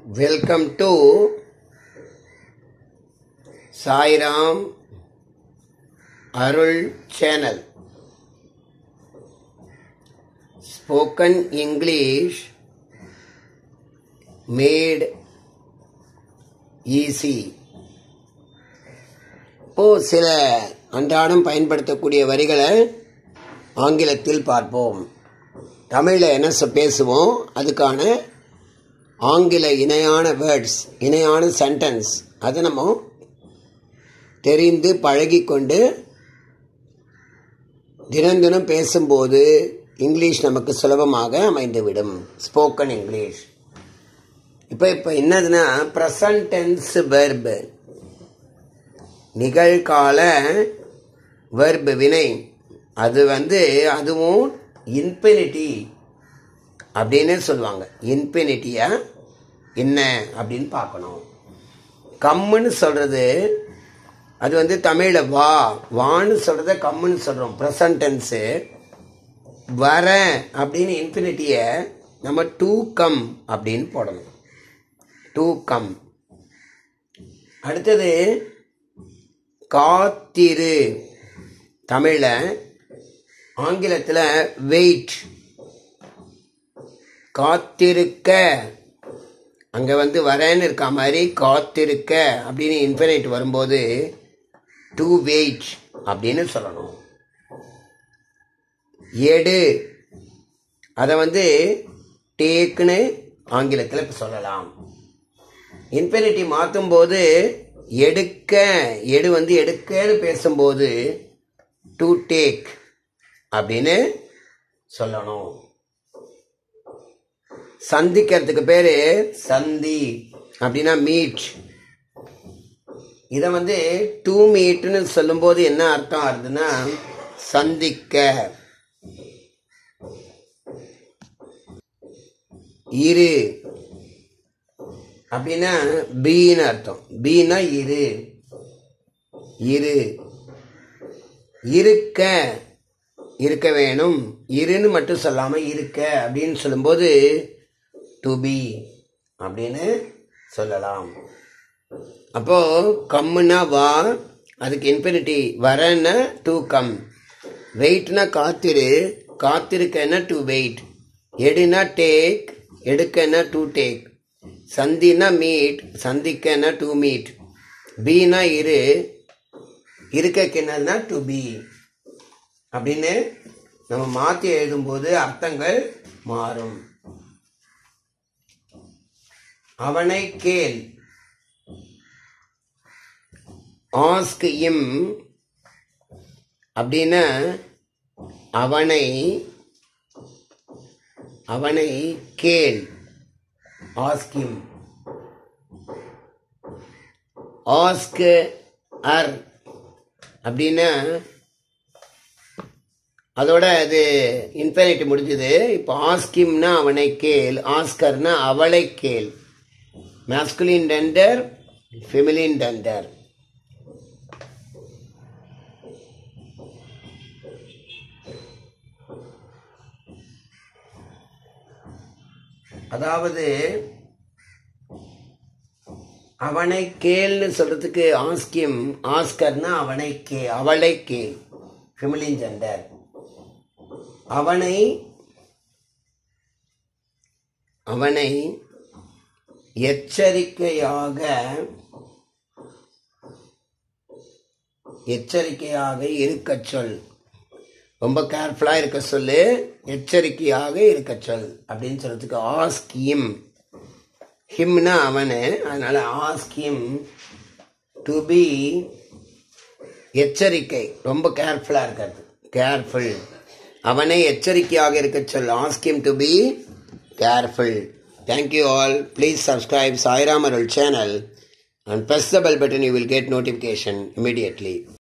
welcome to Sairam Arul channel spoken English made easy இப்போ சில அன்றாடம் பயன்படுத்தக்கூடிய வரிகளை ஆங்கிலத்தில் பார்ப்போம் தமிழில் என்ன சொ- பேசுவோம் அதுக்கான ஆங்கில இணையான வேர்ட்ஸ் இணையான சென்டென்ஸ் அதை நம்ம தெரிந்து பழகிக்கொண்டு தினம் தினம் பேசும்போது இங்கிலீஷ் நமக்கு சுலபமாக அமைந்துவிடும் ஸ்போக்கன் இங்கிலீஷ் இப்போ இப்போ என்னதுன்னா ப்ரெசன்ட் டென்ஸ் வெர்பு நிகழ்கால வெர்பு வினை அது வந்து அதுவும் இன்ஃபினிட்டி அப்படின்னு சொல்லுவாங்க இன்ஃபினிட்டியா என்ன அப்படின்னு பார்க்கணும் கம்முன்னு சொல்றது அது வந்து தமிழில் வா வான்னு சொல்றத கம்முன்னு சொல்றோம் ப்ரெசன்ட் டென்ஸு வர அப்படின்னு இன்ஃபினிட்டியை நம்ம டூ கம் அப்படின்னு போடணும் டூ கம் அடுத்தது காத்திரு தமிழில் ஆங்கிலத்தில் வெயிட் காத்திருக்க அங்கே வந்து வரேன்னு இருக்க மாதிரி காத்திருக்க அப்படின்னு இன்ஃபினைட் வரும்போது டு வெயிட் அப்படின்னு சொல்லணும் எடு அதை வந்து டேக்குன்னு ஆங்கிலத்தில் இப்போ சொல்லலாம் இன்ஃபினிட்டி மாற்றும் போது எடுக்க எடு வந்து எடுக்கன்னு பேசும்போது டு டேக் அப்படின்னு சொல்லணும் சந்திக்கிறதுக்கு பேரு சந்தி அப்படின்னா மீட் இதை வந்து டூ மீட்னு சொல்லும்போது என்ன அர்த்தம் ஆகுதுன்னா சந்திக்க இரு அப்படின்னா பீன்னு அர்த்தம் பீனா இரு இரு இருக்க இருக்க வேணும் இருன்னு மட்டும் சொல்லாம இருக்க அப்படின்னு சொல்லும்போது டு பி அப்படின்னு சொல்லலாம் அப்போ கம்முன்னா வா அதுக்கு இன்ஃபினிட்டி வரன்னா டு கம் வெயிட்னா காத்திரு காத்திருக்கன்னா டு வெயிட் எடுனா டேக் எடுக்கன்னா டு டேக் சந்தினா மீட் சந்திக்கன்னா டு மீட் பீனா இரு இருக்கக்கு என்னதுன்னா டு பி அப்படின்னு நம்ம மாற்றி எழுதும்போது அர்த்தங்கள் மாறும் அவனை கேள் ஆஸ்க் இம் அப்படின்னா அவனை அவனை கேள் ஆஸ்க் இம் ஆஸ்க் அர் அப்படின்னா அதோட அது இன்ஃபினிட்டி முடிஞ்சது இப்போ ஆஸ்கிம்னா அவனை கேள் ஆஸ்கர்னா அவளை கேள் மேஸ்குலின் டெண்டர் ஃபெமிலின் டெண்டர் அதாவது அவனை கேள்னு சொல்றதுக்கு ஆஸ்கிம் ஆஸ்கர்னா அவனை கே அவளை கேள் ஃபெமிலின் ஜெண்டர் அவனை அவனை எச்சரிக்கையாக எச்சரிக்கையாக இருக்கச் சொல் ரொம்ப கேர்ஃபுல்லாக இருக்க சொல்லு எச்சரிக்கையாக இருக்கச் சொல் அப்படின்னு சொல்றதுக்கு ஆஸ்க் ஹிம் ஹிம்னா அவனு அதனால ஆஸ்க் ஹிம் டு பி எச்சரிக்கை ரொம்ப கேர்ஃபுல்லாக இருக்கிறது கேர்ஃபுல் அவனை எச்சரிக்கையாக இருக்கச் சொல் ask him to be careful thank you all please subscribe Sairam Arul channel and press the bell button you will get notification immediately